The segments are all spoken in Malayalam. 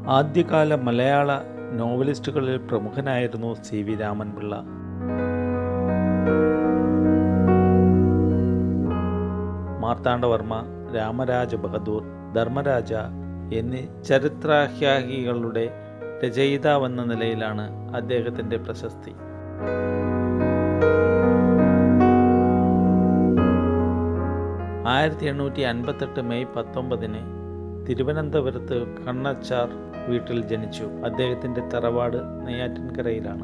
ആദ്യകാല മലയാള നോവലിസ്റ്റുകളിൽ പ്രമുഖനായിരുന്നു സി വി രാമൻപിള്ള മാർത്താണ്ഡവർമ്മ രാമരാജ ബഹദൂർ ധർമ്മരാജ എന്നീ ചരിത്രാഹ്യാഹികളുടെ രചയിതാവെന്ന നിലയിലാണ് അദ്ദേഹത്തിൻ്റെ പ്രശസ്തി ആയിരത്തി എണ്ണൂറ്റി അൻപത്തെട്ട് മെയ് പത്തൊമ്പതിന് തിരുവനന്തപുരത്ത് കണ്ണച്ചാർ വീട്ടിൽ ജനിച്ചു അദ്ദേഹത്തിൻ്റെ തറവാട് നെയ്യാറ്റിൻകരയിലാണ്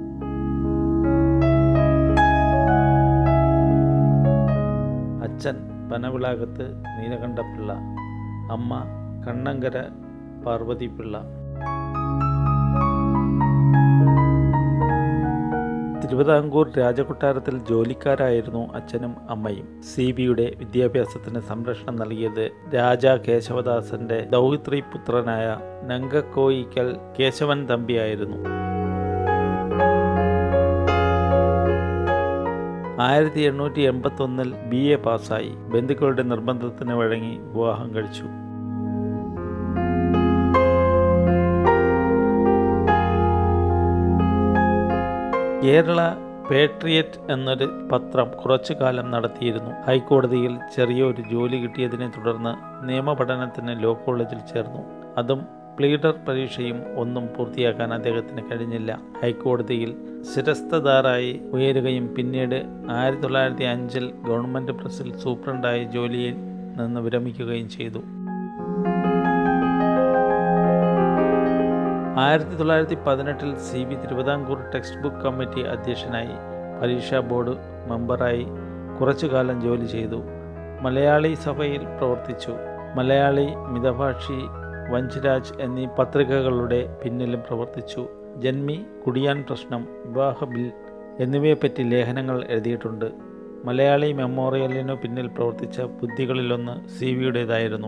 അച്ഛൻ പനവിളാകത്ത് നീലകണ്ഠപിള്ള അമ്മ കണ്ണങ്കര പാർവതിപിള്ള തിരുവിതാംകൂർ രാജകൊട്ടാരത്തിൽ ജോലിക്കാരായിരുന്നു അച്ഛനും അമ്മയും സി ബിയുടെ വിദ്യാഭ്യാസത്തിന് സംരക്ഷണം നൽകിയത് രാജ കേശവദാസന്റെ ദൗഹിത്രി പുത്രനായ നങ്കക്കോയിക്കൽ കേശവൻ തമ്പിയായിരുന്നു ആയിരത്തി എണ്ണൂറ്റി എൺപത്തൊന്നിൽ ബി എ പാസ്സായി ബന്ധുക്കളുടെ നിർബന്ധത്തിന് വഴങ്ങി വിവാഹം കഴിച്ചു കേരള പേട്രിയറ്റ് എന്നൊരു പത്രം കുറച്ചു കാലം നടത്തിയിരുന്നു ഹൈക്കോടതിയിൽ ചെറിയൊരു ജോലി കിട്ടിയതിനെ തുടർന്ന് നിയമപഠനത്തിന് ലോ കോളേജിൽ ചേർന്നു അതും പ്ലീഡർ പരീക്ഷയും ഒന്നും പൂർത്തിയാക്കാൻ അദ്ദേഹത്തിന് കഴിഞ്ഞില്ല ഹൈക്കോടതിയിൽ ശിരസ്തദാറായി ഉയരുകയും പിന്നീട് ആയിരത്തി തൊള്ളായിരത്തി അഞ്ചിൽ ഗവൺമെൻറ് പ്രസിൽ സൂപ്രണ്ടായി ജോലിയിൽ നിന്ന് വിരമിക്കുകയും ചെയ്തു ആയിരത്തി തൊള്ളായിരത്തി പതിനെട്ടിൽ C B Thiruvithamkur text book committee അധ്യക്ഷനായി പരീക്ഷാ ബോർഡ് മെമ്പറായി കുറച്ചു കാലം ജോലി ചെയ്തു മലയാളി സഭയിൽ പ്രവർത്തിച്ചു മലയാളി മിതഭാഷി വഞ്ചിരാജ് എന്നീ പത്രികകളുടെ പിന്നിലും പ്രവർത്തിച്ചു ജന്മി കുടിയാൻ പ്രശ്നം വിവാഹ ബിൽ എന്നിവയെപ്പറ്റി ലേഖനങ്ങൾ എഴുതിയിട്ടുണ്ട് മലയാളി മെമ്മോറിയലിനു പിന്നിൽ പ്രവർത്തിച്ച ബുദ്ധികളിലൊന്ന് സി വിയുടേതായിരുന്നു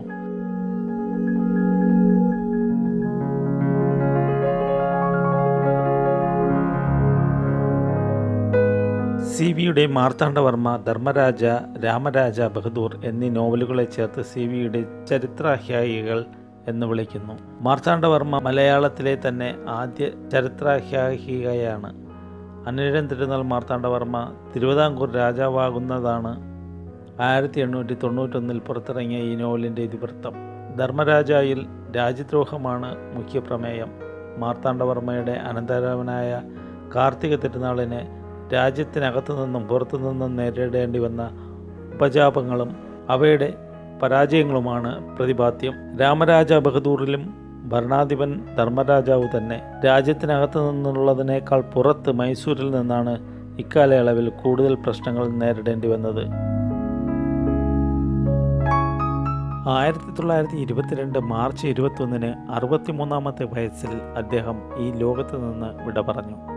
സി വിയുടെ മാർത്താണ്ഡവർമ്മ ധർമ്മരാജ രാമരാജ ബഹദൂർ എന്നീ നോവലുകളെ ചേർത്ത് സി വിയുടെ ചരിത്രാഹ്യായികൾ എന്ന് വിളിക്കുന്നു മാർത്താണ്ഡവർമ്മ മലയാളത്തിലെ തന്നെ ആദ്യ ചരിത്രാഹ്യായികയാണ് അനിഴൻ തിരുനാൾ മാർത്താണ്ഡവർമ്മ തിരുവിതാംകൂർ രാജാവാകുന്നതാണ് ആയിരത്തി എണ്ണൂറ്റി തൊണ്ണൂറ്റൊന്നിൽ പുറത്തിറങ്ങിയ ഈ നോവലിൻ്റെ ഇതിവൃത്തം ധർമ്മരാജായിൽ രാജ്യദ്രോഹമാണ് മുഖ്യപ്രമേയം മാർത്താണ്ഡവർമ്മയുടെ അനന്തരവനായ കാർത്തിക തിരുനാളിന് രാജ്യത്തിനകത്തു നിന്നും പുറത്തു നിന്നും നേരിടേണ്ടി വന്ന ഉപജാപങ്ങളും അവയുടെ പരാജയങ്ങളുമാണ് പ്രതിപാദ്യം രാമരാജ ബഹദൂറിലും ഭരണാധിപൻ ധർമ്മരാജാവ് തന്നെ രാജ്യത്തിനകത്തു നിന്നുള്ളതിനേക്കാൾ പുറത്ത് മൈസൂരിൽ നിന്നാണ് ഇക്കാലയളവിൽ കൂടുതൽ പ്രശ്നങ്ങൾ നേരിടേണ്ടി വന്നത് ആയിരത്തി തൊള്ളായിരത്തി ഇരുപത്തിരണ്ട് മാർച്ച് ഇരുപത്തൊന്നിന് അറുപത്തിമൂന്നാമത്തെ വയസ്സിൽ അദ്ദേഹം ഈ ലോകത്ത് നിന്ന് വിട പറഞ്ഞു